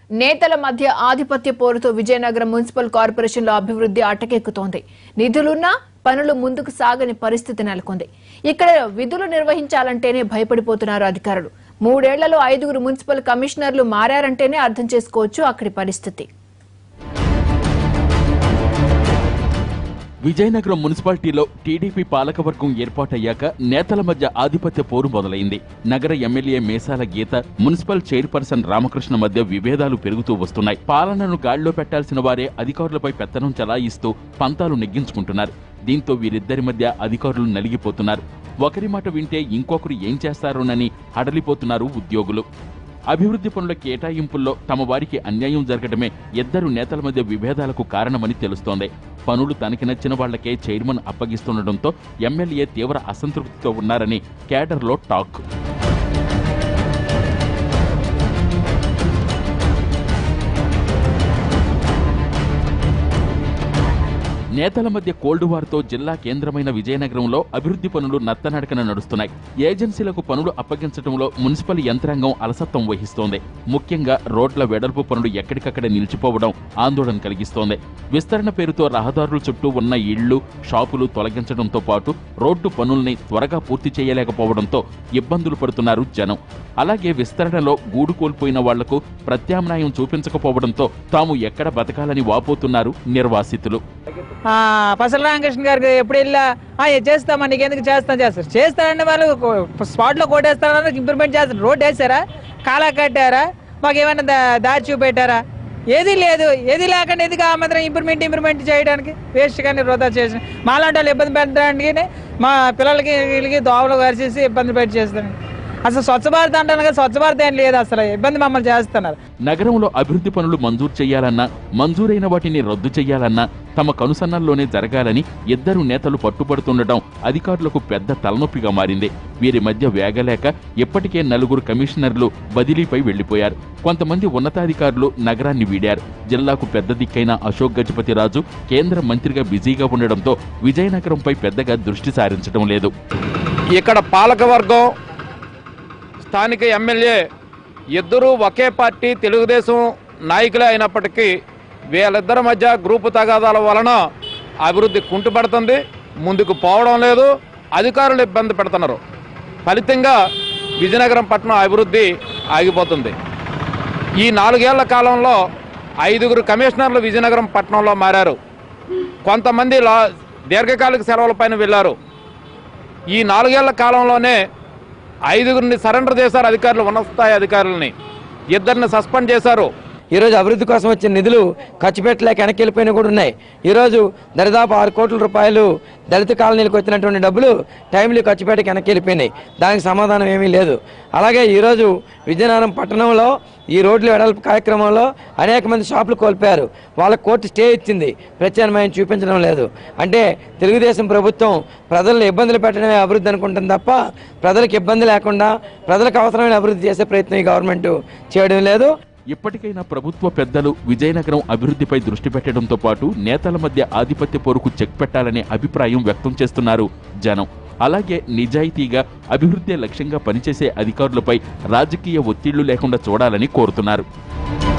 నేతల మధ్య ఆధిపత్య పోరుతో విజయనగరం మున్సిపల్ కార్పొరేషన్లో అభివృద్ధి అటకెక్కుతోంది నిధులున్నా పనులు ముందుకు సాగని పరిస్థితి నెలకొంది ఇక్కడ విధులు నిర్వహించాలంటేనే భయపడిపోతున్నారు అధికారులు మూడేళ్లలో ఐదుగురు మున్సిపల్ కమిషనర్లు మారారంటేనే అర్థం చేసుకోవచ్చు అక్కడి పరిస్థితి విజయనగరం మున్సిపాలిటీలో టీడీపీ పాలకవర్గం ఏర్పాటయ్యాక నేతల మధ్య ఆధిపత్య పోరు మొదలైంది నగర MLA Mesala Geetha municipal chairperson Ramakrishna మధ్య విభేదాలు పెరుగుతూ వస్తున్నాయి పాలనను గాడిలో పెట్టాల్సిన వారే అధికారులపై పెత్తనం చలాయిస్తూ పంతాలు నెగ్గించుకుంటున్నారు దీంతో వీరిద్దరి మధ్య అధికారులు నలిగిపోతున్నారు ఒకరి మాట వింటే ఇంకొకరు ఏం చేస్తారోనని హడలిపోతున్నారు ఉద్యోగులు అభివృద్ధి పనుల కేటాయింపుల్లో తమ వారికి అన్యాయం జరగడమే ఇద్దరు నేతల మధ్య విభేదాలకు కారణమని తెలుస్తోంది పనులు తనకి నచ్చిన వాళ్లకే చైర్మన్ అప్పగిస్తుండటంతో ఎమ్మెల్యే తీవ్ర అసంతృప్తితో ఉన్నారని కేడర్లో టాక్ నేతల మధ్య కోల్డ్ వార్తో జిల్లా కేంద్రమైన విజయనగరంలో అభివృద్ధి పనులు నత్తనడకన నడుస్తున్నాయి ఏజెన్సీలకు పనులు అప్పగించడంలో మున్సిపల్ యంత్రాంగం అలసత్వం వహిస్తోంది ముఖ్యంగా రోడ్ల వెడల్పు పనులు ఎక్కడికక్కడ నిలిచిపోవడం ఆందోళన కలిగిస్తోంది విస్తరణ పేరుతో రహదారుల చుట్టూ ఉన్న ఇళ్లు షాపులు తొలగించడంతో పాటు రోడ్డు పనుల్ని త్వరగా పూర్తి చేయలేకపోవడంతో ఇబ్బందులు పడుతున్నారు జనం అలాగే విస్తరణలో గూడు కోల్పోయిన వాళ్లకు ప్రత్యామ్నాయం చూపించకపోవడంతో తాము ఎక్కడ బతకాలని వాపోతున్నారు నిర్వాసితులు ఆ, పసల రామకృష్ణ గారికి ఎప్పుడు వెళ్ళా "ఆ, ఇది చేస్తామా నీకెందుకు చేస్తాం చేస్తారు చేస్తారండి వాళ్ళు స్పాట్లో కొట్టేస్తారని ఇంప్రూవ్మెంట్ చేస్తారు రోడ్ వేసారా కాలా కట్టారా మాకు ఏమైనా దా- దారి చూపెట్టారా ఏది లేదు ఏది లేకుండా ఎందుకు ఆ మాత్రం ఇంప్రూవ్మెంట్ ఇంప్రూవ్మెంట్ చేయడానికి వేస్ట్ కానీ వృధా చేసి మాలాంటి వాళ్ళు ఇబ్బంది పెట్టడానికి మా పిల్లలకి వీళ్ళకి దోవలు కరిచేసి ఇబ్బంది పెట్టి చేస్తాను అసలు స్వచ్ఛ భారత్ అంటాను కదా స్వచ్ఛ భారత్ ఏం లేదు అసలు ఇబ్బంది మమ్మల్ని చేస్తున్నారు నగరంలో అభివృద్ధి పనులు మంజూరు చేయాలన్నా మంజూరైన వాటిని రద్దు చేయాలన్నా తమ కనుసన్నల్లోనే జరగాలని ఇద్దరు నేతలు పట్టుబడుతుండటం అధికారులకు పెద్ద తలనొప్పిగా మారింది వీరి మధ్య వేగలేక ఇప్పటికే నలుగురు కమిషనర్లు బదిలీపై వెళ్లిపోయారు కొంతమంది ఉన్నతాధికారులు నగరాన్ని వీడారు జిల్లాకు పెద్ద దిక్కైన అశోక్ గజపతిరాజు కేంద్ర మంత్రిగా బిజీగా ఉండడంతో విజయనగరంపై పెద్దగా దృష్టి సారించడం లేదు ఇక్కడ పాలకవర్గం స్థానిక ఎమ్మెల్యే ఇద్దరూ ఒకే పార్టీ తెలుగుదేశం నాయకులే అయినప్పటికీ వీళ్ళిద్దరి మధ్య గ్రూపు తగాదాల వలన అభివృద్ధి కుంటుపడుతుంది ముందుకు పోవడం లేదు అధికారులు ఇబ్బంది పెడుతున్నారు ఫలితంగా విజయనగరం పట్టణం అభివృద్ధి ఆగిపోతుంది ఈ నాలుగేళ్ల కాలంలో ఐదుగురు కమిషనర్లు విజయనగరం పట్టణంలో మారారు కొంతమంది లా దీర్ఘకాలిక సెలవులపైన వెళ్ళారు ఈ నాలుగేళ్ల కాలంలోనే ఐదుగురిని సరెండర్ చేశారు అధికారులు ఉన్నత స్థాయి అధికారులని ఇద్దరిని సస్పెండ్ చేశారు ఈరోజు అభివృద్ధి కోసం వచ్చిన నిధులు ఖర్చు పెట్టలేక వెనక్కి వెళ్ళిపోయినవి కూడా ఉన్నాయి ఈరోజు దరిదాపు ఆరు కోట్ల రూపాయలు దళిత కాలనీలకు వచ్చినటువంటి డబ్బులు టైంలీ ఖర్చు పెట్టక వెనక్కి వెళ్ళిపోయినాయి దానికి సమాధానం ఏమీ లేదు అలాగే ఈరోజు విజయనగరం పట్టణంలో ఈ రోడ్ల వెడల్పు కార్యక్రమంలో అనేక మంది షాపులు కోల్పోయారు వాళ్ళ కోర్టు స్టే ఇచ్చింది ప్రత్యామ్నాయం చూపించడం లేదు అంటే తెలుగుదేశం ప్రభుత్వం ప్రజలను ఇబ్బందులు పెట్టడమే అభివృద్ధి అనుకుంటుంది తప్ప ప్రజలకు ఇబ్బంది లేకుండా ప్రజలకు అవసరమైన అభివృద్ధి చేసే ప్రయత్నం ఈ గవర్నమెంట్ చేయడం లేదు ఇప్పటికైనా ప్రభుత్వ పెద్దలు విజయనగరం అభివృద్ధిపై దృష్టి పెట్టడంతో పాటు నేతల మధ్య ఆధిపత్య పోరుకు చెక్ పెట్టాలనే అభిప్రాయం వ్యక్తం చేస్తున్నారు జనం అలాగే నిజాయితీగా అభివృద్ధి లక్ష్యంగా పనిచేసే అధికారులపై రాజకీయ ఒత్తిళ్లు లేకుండా చూడాలని కోరుతున్నారు